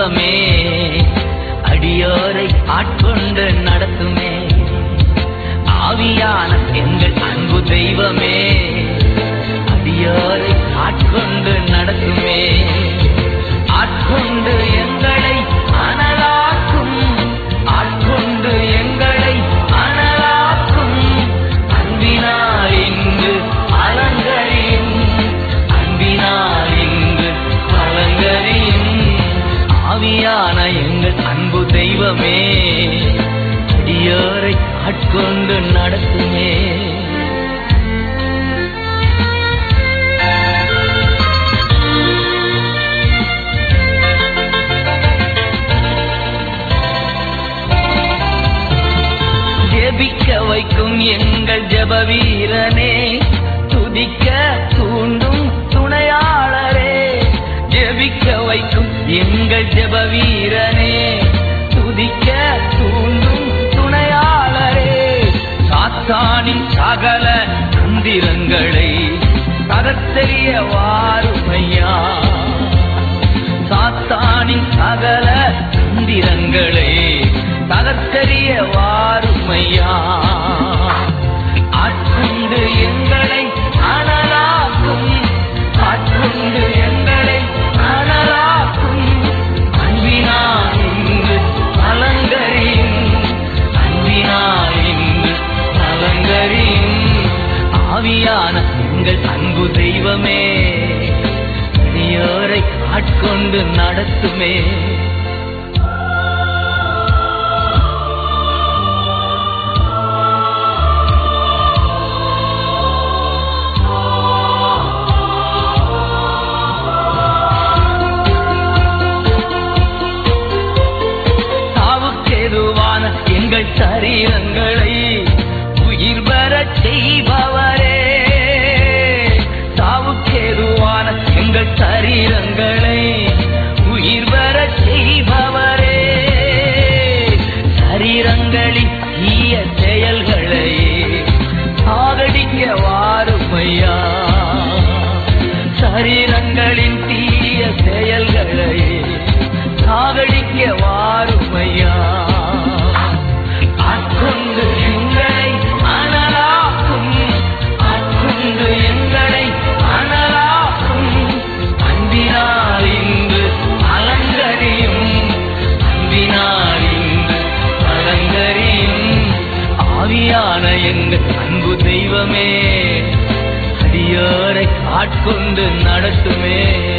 தெய்வமே அடியோரை ஆட்கொண்டு நடத்துமே ஆவியான எங்கள் அன்பு தெய்வமே அடியோரை ஆட்கொண்டு நடத்துமே ஆட்கொண்டு எங்களை அனலாக்கும் ஆட்கொண்டு எங்களை அனலாக்கும் அன்பினால் இங்கு அலங்கரியும் அன்பினால் இங்கு அலங்கரியும் ஆவியான எங்கள் அன்பு தெய்வமே அடியோரை ஆட்கொண்டு நடத்துமே ஜெபிக்க வைக்கும் எங்கள் ஜெப வீரனே துதிக்க தூண்டும் துணையாளரே ஜெபிக்க வைக்கும் எங்கள் ஜெப வீரனே துதிக்க தூண்டும் துணையாளரே சாத்தானின் சகல தந்திரங்களை தகத்தெறிய வாருமையா சாத்தானின் சகல தந்திரங்களை தகத்தெறிய வாருமையா ஆட்கொண்டு எங்களை அனலாக்கும் ஆட்கொண்டு எங்களை அனலாக்கும் அன்பினால் இங்கு அலங்கரியும் அன்பினால் இங்கு அலங்கரியும் ஆவியான எங்கள் அன்பு தெய்வமே நீயோரை ஆட்கொண்டு நடத்துமே சாவுக்கேதுவான எங்கள் சரீரங்களை உயிர் பெறச் செய்பவரே சாவுக்கேதுவான எங்கள் சரீரங்களை உயிர் பெறச் செய்பவரே சரீரங்களின் தீய செயல்களை சாகடிக்க வாருமையா சரீரங்களின் தீய செயல்களை சாகடிக்க வாருமையா ஆட்கொண்டு எங்களை அனலாக்கும் ஆட்கொண்டு எங்களை அனலாக்கும் அன்பினால் இங்கு அலங்கரியும் அன்பினால் இங்கு அலங்கரியும் ஆவியான எங்கள் அன்பு தெய்வமே அடியோரை ஆட்கொண்டு நடத்துமே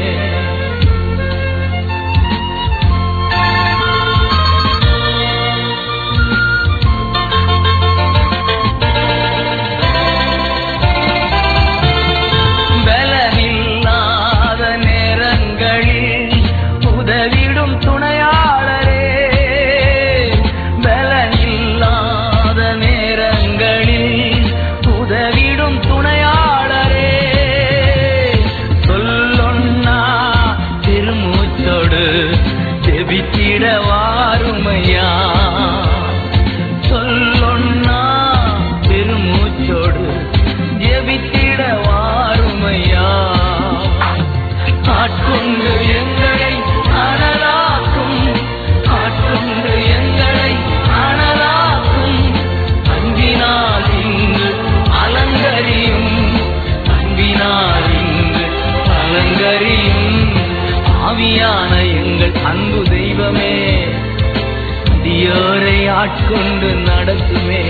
பலமில்லாத நேரங்களில் உதவிடும் துணையாளரே பலமில்லாத நேரங்களில் உதவிடும் துணையாளரே சொல்லொன்னா திருமூச்சோடு செபித்திட வாருமையா சொல்லொன்னா பெருமூச்சோடு ஜெபித்திட வாருமையா ஆட்கொண்டு எங்களை அனலாக்கும் ஆட்கொண்டு எங்களை அனலாக்கும் அன்பினால் இங்கு அலங்கரியும் அன்பினால் இங்கு அலங்கரியும் ஆவியான எங்கள் அன்பு தெய்வமே அடியோரை ஆட்கொண்டு நடத்துமே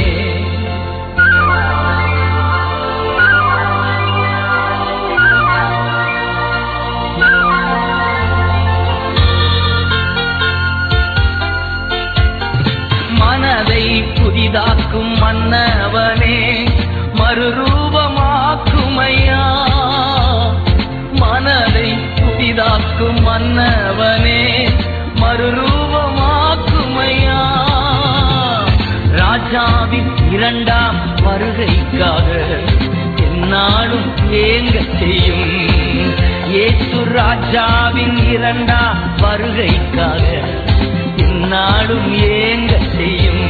மனதை புதிதாக்கும் மன்னவனே மறுரூபமாக்குமையா மனதை புதிதாக்கும் மன்னவனே மறுரூபமாக்குமையா ராஜாவின் இரண்டாம் வருகைக்காக என்னாலும் ஏங்க செய்யும் இயேசு ராஜாவின் இரண்டாம் வருகைக்காக என்னாலும் ஏங்க செய்யும்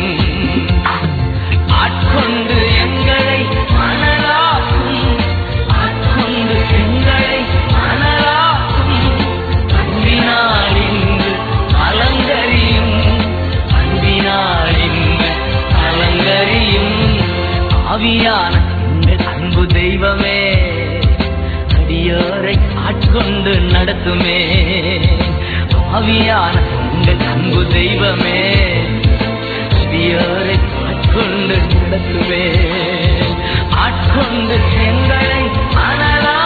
ஆட்கொண்டு எங்களை அனலாக்கும் ஆட்கொண்டு எங்களை அனலாக்கும் அன்பினால் இங்கு ஆட்கொண்டு நடத்துமே ஆவியான உங்கள் அன்பு தெய்வமே சிறியோரை ஆட்கொண்டு நடத்துவே ஆட்கொண்டு எங்களை அனலா